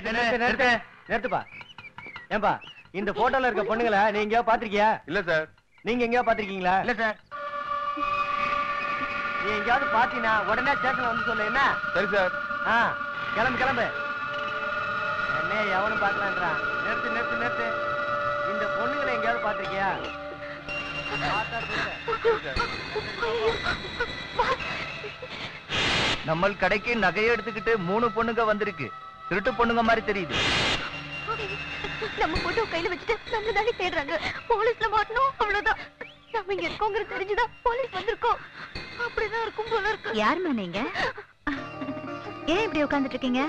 நிறுத்து நிறுத்து நிறுத்துப்பா ஏன்பா இந்த போட்டோல இருக்க பொண்ணுங்கள நீ எங்கேயோ பாத்திருக்கியா இல்ல சார் நீங்க எங்கேயோ பாத்திருக்கீங்களா இல்ல சார் நீ எங்கேயாவது பாத்தீனா உடனே ஸ்டேஷன் வந்து சொல்லு என்ன சரி சார் ஆ கிளம்பு கிளம்பு என்ன எவனும் பார்க்கலான்றான் நிறுத்து நிறுத்து நிறுத்து இந்த பொண்ணுங்களை எங்கேயாவது பாத்திருக்கியா பார்த்தா சொல்லு. நம்ம கடைக்கு நகையை எடுத்துக்கிட்டு மூணு பொண்ணுங்க வந்திருக்கு திருட்டு பொண்ணுங்க மாதிரி தெரியுது நம்ம போட்டோ கையில வச்சுட்டு நம்ம தானே தேடுறாங்க போலீஸ்ல மாட்டணும் அவ்வளவுதான் நம்ம இங்க இருக்கோங்கிற தெரிஞ்சுதான் போலீஸ் வந்திருக்கோம் அப்படிதான் இருக்கும் போல இருக்கு யாரும்மா நீங்க ஏன் இப்படி உட்கார்ந்துட்டு இருக்கீங்க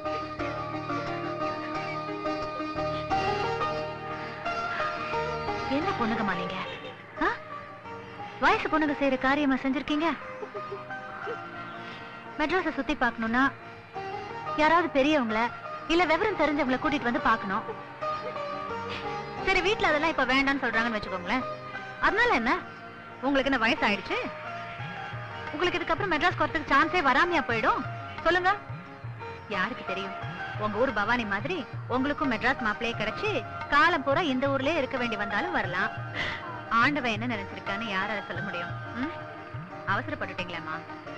என்ன பொண்ணுங்கம்மா நீங்க ஆ? வயசு பொண்ணுங்க செய்யற காரியமா செஞ்சிருக்கீங்க மெட்ராஸ சுத்தி பார்க்கணும்னா யாராவது பெரியவங்கள இல்ல விவரம் தெரிஞ்சவங்கள கூட்டிட்டு வந்து பார்க்கணும் சரி வீட்ல அதெல்லாம் இப்ப வேண்டாம்னு சொல்றாங்கன்னு வச்சுக்கோங்களேன் அதனால என்ன உங்களுக்கு என்ன வயசு ஆயிடுச்சு உங்களுக்கு இதுக்கப்புறம் மெட்ராஸ் வரதுக்கு சான்ஸே வராமையா போயிடும் சொல்லுங்க யாருக்கு தெரியும் உங்க ஊர் பவானி மாதிரி உங்களுக்கும் மெட்ராஸ் மாப்பிளையே கிடைச்சு காலம் பூரா இந்த ஊர்லயே இருக்க வேண்டி வந்தாலும் வரலாம் ஆண்டவன் என்ன நினைச்சிருக்கான்னு யாரால சொல்ல முடியும் ம்? அவசரப்பட்டுட்டீங்களேம்மா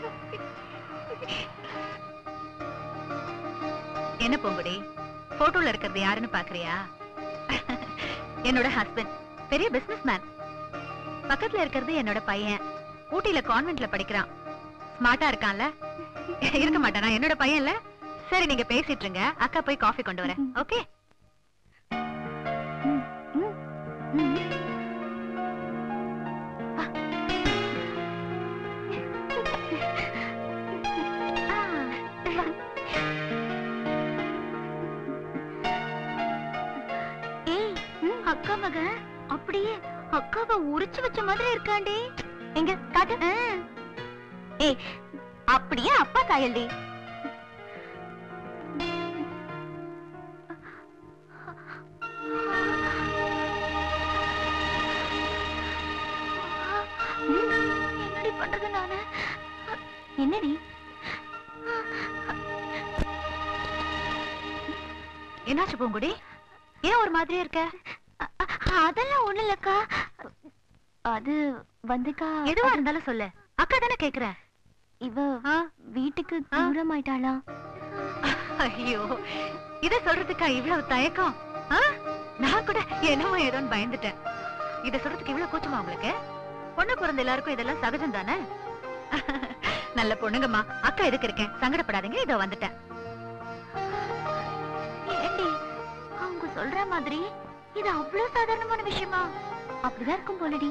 என்ன பொங்குடி போட்டோல இருக்கிறது யாருன்னு பாக்குறியா என்னோட ஹஸ்பண்ட் பெரிய பிசினஸ் மேன் பக்கத்துல இருக்கிறது என்னோட பையன் ஊட்டியில கான்வென்ட்ல படிக்கிறான் ஸ்மார்ட்டா இருக்கான்ல இருக்க மாட்டானா என்னோட பையன்ல சரி நீங்க பேசிட்டு இருங்க அக்கா போய் காஃபி கொண்டு வரேன் ஓகே ஏய் அக்கா மகன் அப்படியே அக்காவை உரிச்சு வச்ச மாதிரி இருக்காண்டி எங்க காட்டு ஏய் அப்படியே அப்பா சாயல்டி என்னடி பண்றது நானு என்னடி என்னாச்சு பூங்குடி ஏன் ஒரு மாதிரியா இருக்க அதெல்லாம் ஒண்ணு இல்லக்கா அது வந்துக்கா எதுவா இருந்தாலும் சொல்லு அக்கா தானே கேக்குற இவ வீட்டுக்கு தூரம் ஆயிட்டாளா ஐயோ இத சொல்றதுக்கா இவ்வளவு தயக்கம் ஆ? நான் கூட என்னமோ ஏதோன்னு பயந்துட்டேன் இத சொல்றதுக்கு இவ்வளவு கூச்சமா உங்களுக்கு பொண்ணு பிறந்த எல்லாருக்கும் இதெல்லாம் சகஜம் தானே நல்ல பொண்ணுங்கம்மா அக்கா எதுக்கு இருக்கேன் சங்கடப்படாதீங்க இதோ வந்துட்டேன் ஏண்டி அவங்க சொல்ற மாதிரி இது அவ்வளவு சாதாரணமான விஷயமா அப்படிதான் இருக்கும் போலடி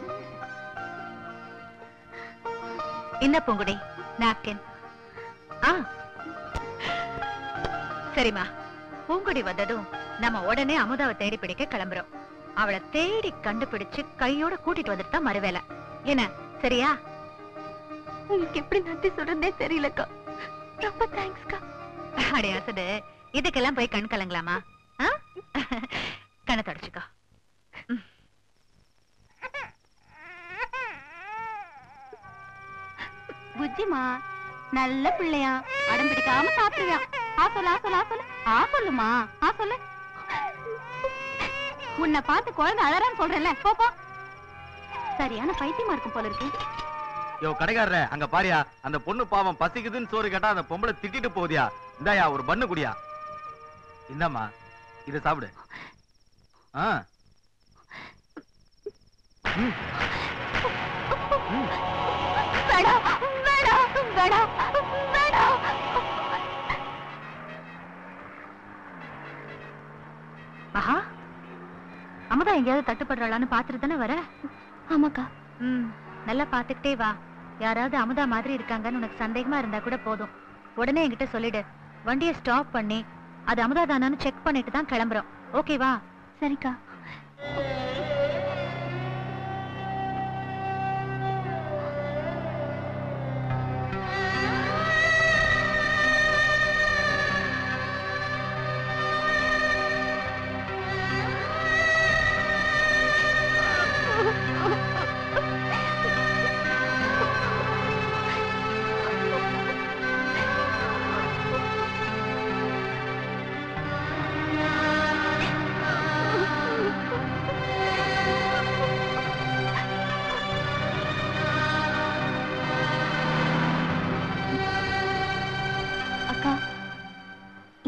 இந்த பூங்குடி நாப்கின் ஆ சரிம்மா பூங்குடி வந்ததும் நம்ம உடனே அமுதாவை தேடி பிடிக்க கிளம்புறோம் அவளை தேடி கண்டுபிடிச்சு கையோட கூட்டிட்டு வந்துட்டு தான் மறுவேலை என்ன சரியா உங்களுக்கு எப்படி நன்றி சொல்றதே தெரியலக்கா ரொம்ப தேங்க்ஸ்க்கா அடே அசடு இதுக்கெல்லாம் போய் கண் கலங்கலாமா ஆ? கண்ணை தொடச்சுக்கோ புஜ்ஜிமா நல்ல பிள்ளையா அடம் பிடிக்காம சாப்பிடுவியான் ஆ சொல்லு ஆ சொல்லு ஆ சொல்லு ஆ சொல்லுமா ஆ சொல்லு உன்னை பார்த்து குழந்தை அழறான்னு சொல்றேன்ல போ போ சரியான பைத்தியமா இருக்கும் போல இருக்கு யோ கடைக்காரரே அங்க பாரியா அந்த பொண்ணு பாவம் பசிக்குதுன்னு சோறு கேட்டா அந்த பொம்பளை திட்டிட்டு போகுதியா இந்தாயா ஒரு பண்ணு குடியா இந்தாம்மா இத சாப்பிடு ஆ ம். வேணாம் வேணாம் வேணாம் வேணாம் மகா அமுதா எங்கேயாவது தட்டுப்படுறாளான்னு பாத்துட்டு தானே வர ஆமாக்கா ம் நல்லா பாத்துக்கிட்டே வா யாராவது அமுதா மாதிரி இருக்காங்கன்னு உனக்கு சந்தேகமா இருந்தா கூட போதும் உடனே என்கிட்ட சொல்லிடு வண்டியை ஸ்டாப் பண்ணி அது அமுதா தானான்னு செக் பண்ணிட்டு தான் கிளம்புறோம் ஓகேவா சரிக்கா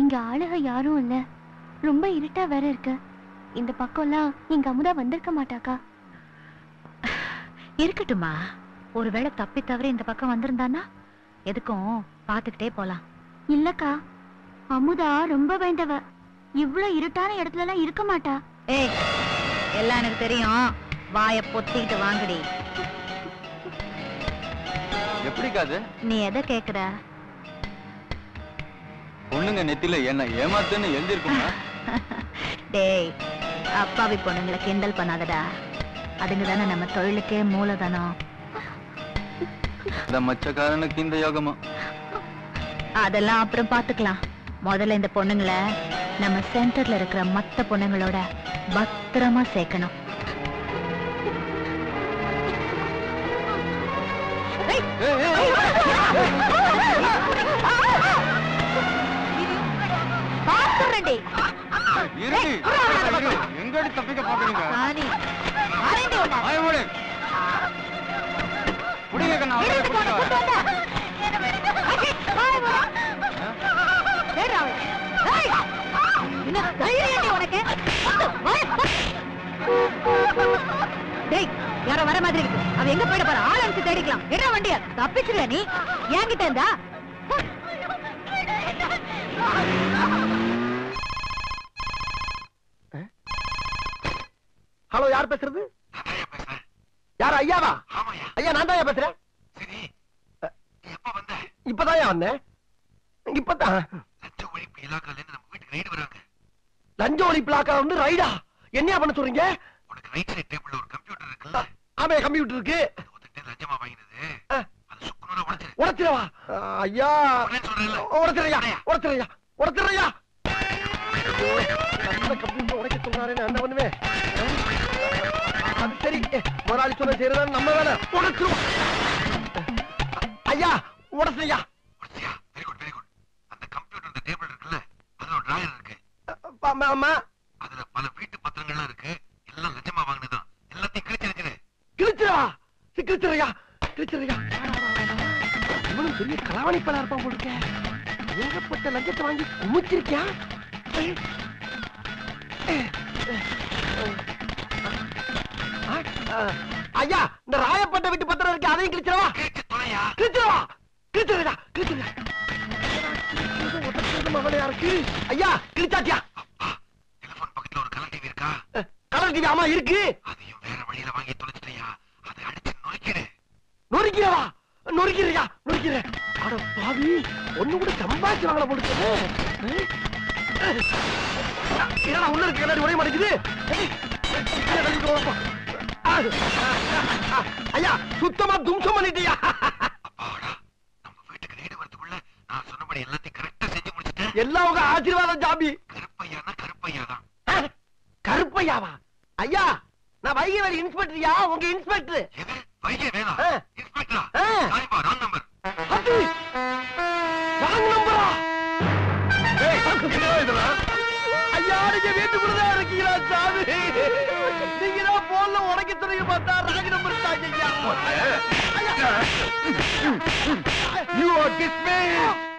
இங்க ஆளுக யாரும் இல்ல ரொம்ப இருட்டா வேற இருக்கு இந்த பக்கம்லாம் எங்க அமுதா வந்திருக்க மாட்டாக்கா இருக்கட்டுமா ஒருவேளை தப்பி தவறி இந்த பக்கம் வந்திருந்தானா எதுக்கும் பாத்துக்கிட்டே போலாம் இல்லக்கா அமுதா ரொம்ப பயந்தவ இவ்ளோ இருட்டான இடத்துல எல்லாம் இருக்க மாட்டா ஏய் எல்லாம் எனக்கு தெரியும் வாய பொத்திக்கிட்டு வாங்கடி எப்படிக்கா அது நீ எதை கேக்குற பொண்ணுங்க நெத்தில என்ன ஏமாத்துன்னு எழுதிருக்குமா டேய் அப்பாவி பொண்ணுங்களை கிண்டல் பண்ணாதடா அதுங்க தானே நம்ம தொழிலுக்கே மூலதனம் இந்த மச்சக்காரனுக்கு இந்த யோகமா அதெல்லாம் அப்புறம் பாத்துக்கலாம் முதல்ல இந்த பொண்ணுங்களை நம்ம சென்டர்ல இருக்கிற மத்த பொண்ணுங்களோட பத்திரமா சேர்க்கணும் பாத்துறேன்டி. எங்கடி தப்பிக்க பாக்குறீங்க சாணி. வரேன்டி உன்னை. ஆயமோடு புடிங்க கண்ணா எடுத்து போன, கொண்டு வந்தா. அடி, வாய் வா. ஏய், ராவல். ஏய், என்ன தைரியம்டி உனக்கு? வந்து, வாய், வா. டேய், யாரோ வர மாதிரி இருக்கு அவ எங்க போயிட போற ஆள் அனுப்பிச்சு தேடிக்கலாம் என்ன வண்டியா தப்பிச்சிருக்க நீ என்கிட்ட இருந்தா ஹலோ யார் பேசுறது யார் ஐயாவா ஐயா நான் தான் பேசுறேன் சரி நீ எப்ப வந்த இப்பதான் வந்தேன் இப்பதான் லஞ்ச ஒழிப்பு இலாக்கால இருந்து நம்ம வீட்டுக்கு ரைடு வராங்க லஞ்ச ஒழிப்பு லாக்கா வந்து ரைடா என்னையா பண்ண சொல்றீங்க உனக்கு ரைட் சைடு டேபிள்ல ஒரு கம்ப்யூட்டர் இருக்குல்ல ஆமே கம்ப்யூட்டர் இருக்கு அது ஒருத்தன் லஞ்சமா வாங்கினது ஆ. அது சுக்குனூரா உடைச்சிரு உடச்சிடவா ஐயா உடனே சொல்றேன்ல உடச்சிடையா உடச்சிடையா உடச்சிடையா கம்ப்யூட்டர் உடைக்க சொல்றாரு நான் என்ன பண்ணுவேன் அது சரி முதலாளி சொன்ன செய்யறதா நம்ம வேலை உடச்சிருவோம் ஐயா உடச்சிடையா உடைச்சியா வெரி குட் வெரி குட் அந்த கம்ப்யூட்டர் அந்த டேபிள் இருக்குல்ல அதுல ஒரு டிராயர் இருக்கு ஆமா அதுல பல வீட்டு பத்திரங்கள்லாம் இருக்கு எல்லாம் லஞ்சமா வாங்கினதுதான் எல்லாத்தையும் கிழிச்சு வச்சிரு கிழிச்சிரா கிழிச்சிரையா கிழிச்சிரையா இவனும் பெரிய கலாவணிப்பலா இருப்பான் போல இருக்க ஏகப்பட்ட லஞ்சத்தை வாங்கி குமிச்சிருக்கியா ஐயா இந்த ராயப்பட்ட வீட்டு பத்திரம் இருக்கு அதையும் கிழிச்சிரவா கிழிச்சு தொலையா கிழிச்சிரவா கிழிச்சிரா கிழிச்சிரா மகனையா இருக்கு ஐயா கிழிச்சாச்சியா டெலிபோன் பக்கத்துல ஒரு கலர் டிவி இருக்கா கலர் டிவி ஆமா இருக்கு அதையும் வேற வழியில வாங்கி தொலைச்சிட்டியா அதை அடிச்சு நொறுக்கிடு நொறுக்கிறவா நொறுக்கிறியா நொறுக்கிற அட பாவி ஒண்ணு கூட சம்பாதிச்சு வாங்கல போடுச்சு என்னடா உள்ள இருக்க கண்ணாடி உடைய மாட்டேங்குது ஏய், கீழே தள்ளிட்டு வாப்பா. ஆ, ஆ, ஐயா சுத்தமா தும்சம் பண்ணிட்டியா அப்பாடா நம்ம வீட்டுக்கு ரைடு வரதுக்குள்ள நான் சொன்னபடி எல்லாத்தையும் கரெக்டா செஞ்சு முடிச்சிட்டேன் எல்லாம் உங்க ஆசீர்வாதம் ஜாபி கருப்பையானா கருப்பையா தான் ஆ, கருப்பையாவா ஐயா நான் வைகை வேறு இன்ஸ்பெக்டர்யா உங்க இன்ஸ்பெக்டர் எது வைகை வேணா ஆ. இன்ஸ்பெக்டரா ஆ. சாரிப்பா ராங் நம்பர் அது ராங் நம்பரா ஐயா நீங்க வீட்டுக்குள்ளதான் இருக்கீங்களா சாமி நீங்க தான் போன்ல உடைக்க துறைய பார்த்தா ராங் நம்பர் தாங்க ஐயா You are dismissed!